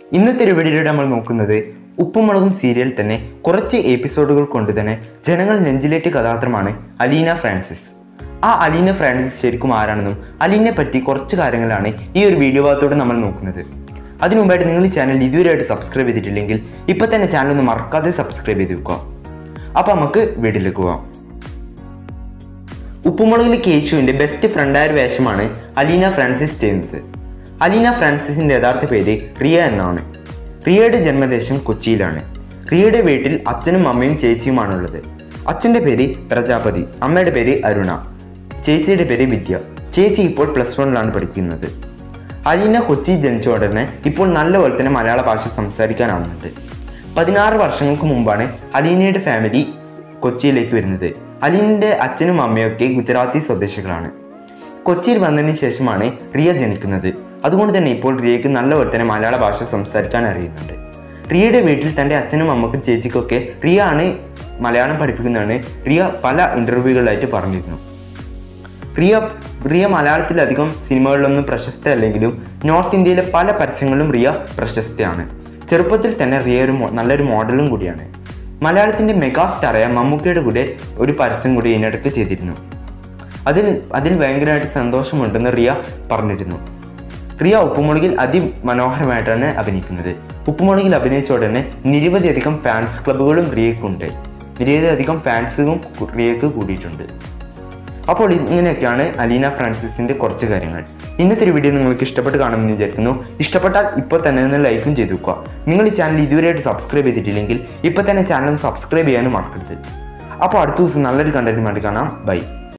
ഇന്നത്തെ ഒരു വീഡിയോയിലൂടെ നമ്മൾ നോക്കുന്നത് ഉപ്പുമുളകും സീരിയൽ തന്നെ കുറച്ച് എപ്പിസോഡുകൾ കൊണ്ട് തന്നെ ജനങ്ങൾ നെഞ്ചിലേറ്റ് കഥാപാത്രമാണ് അലീന ഫ്രാൻസിസ് ആ അലീന ഫ്രാൻസിസ് ശരിക്കും ആരാണെന്നും അലീനെ പറ്റി കുറച്ച് കാര്യങ്ങളാണ് ഈ ഒരു വീഡിയോ ഭാഗത്തോടെ നമ്മൾ നോക്കുന്നത് അതിനു മുമ്പായിട്ട് നിങ്ങൾ ഈ ചാനൽ ഇതുവരെയായിട്ട് സബ്സ്ക്രൈബ് ചെയ്തിട്ടില്ലെങ്കിൽ ഇപ്പം തന്നെ ചാനൽ ഒന്ന് മറക്കാതെ സബ്സ്ക്രൈബ് ചെയ്ത് വെക്കുക അപ്പോൾ നമുക്ക് വീഡിയോയിലേക്ക് പോകാം ഉപ്പുമുളകിലെ കേശുവിൻ്റെ ബെസ്റ്റ് ഫ്രണ്ടായ ഒരു വേഷമാണ് അലീന ഫ്രാൻസിസ് ചെയ്യുന്നത് അലീന ഫ്രാൻസിസിൻ്റെ യഥാർത്ഥ പേര് റിയ എന്നാണ് റിയയുടെ ജന്മദേശം കൊച്ചിയിലാണ് റിയയുടെ വീട്ടിൽ അച്ഛനും അമ്മയും ചേച്ചിയുമാണുള്ളത് അച്ഛൻ്റെ പേര് പ്രജാപതി അമ്മയുടെ പേര് അരുണ ചേച്ചിയുടെ പേര് വിദ്യ ചേച്ചി ഇപ്പോൾ പ്ലസ് വണ്ണിലാണ് പഠിക്കുന്നത് അലീന കൊച്ചി ജനിച്ച ഉടനെ ഇപ്പോൾ നല്ലപോലെ തന്നെ മലയാള ഭാഷ സംസാരിക്കാനാവുന്നുണ്ട് പതിനാറ് വർഷങ്ങൾക്ക് മുമ്പാണ് അലീനയുടെ ഫാമിലി കൊച്ചിയിലേക്ക് വരുന്നത് അലീനയുടെ അച്ഛനും അമ്മയൊക്കെ ഗുജറാത്തി സ്വദേശികളാണ് കൊച്ചിയിൽ വന്നതിന് ശേഷമാണ് റിയ ജനിക്കുന്നത് അതുകൊണ്ട് തന്നെ ഇപ്പോൾ റിയയ്ക്ക് നല്ലപോലെ തന്നെ മലയാള ഭാഷ സംസാരിക്കാൻ അറിയുന്നുണ്ട് റിയയുടെ വീട്ടിൽ തൻ്റെ അച്ഛനും അമ്മക്കും ചേച്ചിക്കൊക്കെ റിയ ആണ് മലയാളം പഠിപ്പിക്കുന്നതാണ് റിയ പല ഇൻ്റർവ്യൂകളിലായിട്ട് പറഞ്ഞിരുന്നു റിയ റിയ മലയാളത്തിലധികം സിനിമകളിലൊന്നും പ്രശസ്തയല്ലെങ്കിലും നോർത്ത് ഇന്ത്യയിലെ പല പരസ്യങ്ങളിലും റിയ പ്രശസ്തയാണ് ചെറുപ്പത്തിൽ തന്നെ റിയ ഒരു മോ- നല്ലൊരു മോഡലും കൂടിയാണ് മലയാളത്തിൻ്റെ മെഗാ സ്റ്റാറായ മമ്മൂക്കയുടെ കൂടെ ഒരു പരസ്യം കൂടി ഇതിനിടയ്ക്ക് ചെയ്തിരുന്നു അതിൽ അതിൽ ഭയങ്കരമായിട്ട് സന്തോഷമുണ്ടെന്ന് റിയ പറഞ്ഞിരുന്നു റിയ ഉപ്പുമുളകിൽ അതിമനോഹരമായിട്ടാണ് അഭിനയിക്കുന്നത് ഉപ്പുമുളകിൽ അഭിനയിച്ച ഉടനെ നിരവധിയധികം ഫാൻസ് ക്ലബ്ബുകളും റിയക്കുണ്ട് നിരവധിയധികം ഫാൻസും റിയക്ക് കൂടിയിട്ടുണ്ട് അപ്പോൾ ഇങ്ങനെയൊക്കെയാണ് അലീന ഫ്രാൻസിസിൻ്റെ കുറച്ച് കാര്യങ്ങൾ ഇന്നത്തെ ഒരു വീഡിയോ നിങ്ങൾക്ക് ഇഷ്ടപ്പെട്ട് കാണുമെന്ന് വിചാരിക്കുന്നു ഇഷ്ടപ്പെട്ടാൽ ഇപ്പോൾ തന്നെ ഒന്ന് ലൈക്കും ചെയ്ത് വെക്കുക നിങ്ങൾ ഈ ചാനൽ ഇതുവരെയായിട്ട് സബ്സ്ക്രൈബ് ചെയ്തിട്ടില്ലെങ്കിൽ ഇപ്പോൾ തന്നെ ചാനൽ സബ്സ്ക്രൈബ് ചെയ്യാനും മറക്കരുത് അപ്പോൾ അടുത്ത ദിവസം നല്ലൊരു കണ്ടന്റുമായിട്ട് കാണാം ബൈ